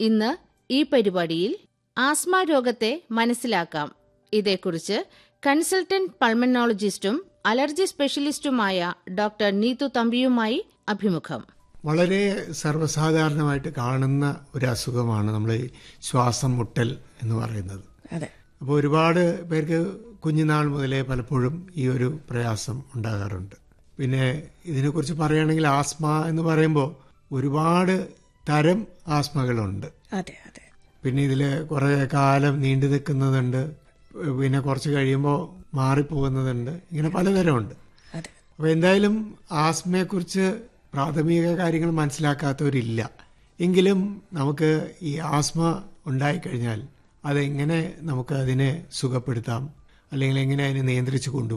ഇന്ന് ഈ പരിപാടിയിൽ ആസ്മ രോഗത്തെ മനസ്സിലാക്കാം ഇതേക്കുറിച്ച് കൺസൾട്ടന്റ് പൾമനോളജിസ്റ്റും അലർജി സ്പെഷ്യലിസ്റ്റുമായ ഡോക്ടർ നീതു തമ്പിയുമായി അഭിമുഖം വളരെ സർവ്വസാധാരണമായിട്ട് കാണുന്ന ഒരു അസുഖമാണ് നമ്മൾ ഈ ശ്വാസം മുട്ടൽ എന്ന് പറയുന്നത് അതെ അപ്പോൾ ഒരുപാട് പേർക്ക് കുഞ്ഞുനാൾ മുതലേ പലപ്പോഴും ഈ ഒരു പ്രയാസം ഉണ്ടാകാറുണ്ട് പിന്നെ ഇതിനെക്കുറിച്ച് പറയുകയാണെങ്കിൽ ആസ്മ എന്ന് പറയുമ്പോൾ ഒരുപാട് തരം ആസ്മകളുണ്ട് അതെ അതെ പിന്നെ ഇതിൽ കുറേ കാലം നീണ്ടു നിൽക്കുന്നതുണ്ട് പിന്നെ കുറച്ച് കഴിയുമ്പോൾ മാറിപ്പോകുന്നതുണ്ട് ഇങ്ങനെ പലതരമുണ്ട് അതെ അപ്പോൾ എന്തായാലും ആസ്മയെക്കുറിച്ച് പ്രാഥമിക കാര്യങ്ങൾ മനസ്സിലാക്കാത്തവരില്ല എങ്കിലും നമുക്ക് ഈ ആസ്മ ഉണ്ടായിക്കഴിഞ്ഞാൽ അതെങ്ങനെ നമുക്ക് അതിനെ സുഖപ്പെടുത്താം അല്ലെങ്കിൽ എങ്ങനെ അതിനെ നിയന്ത്രിച്ചു കൊണ്ടുപോകാം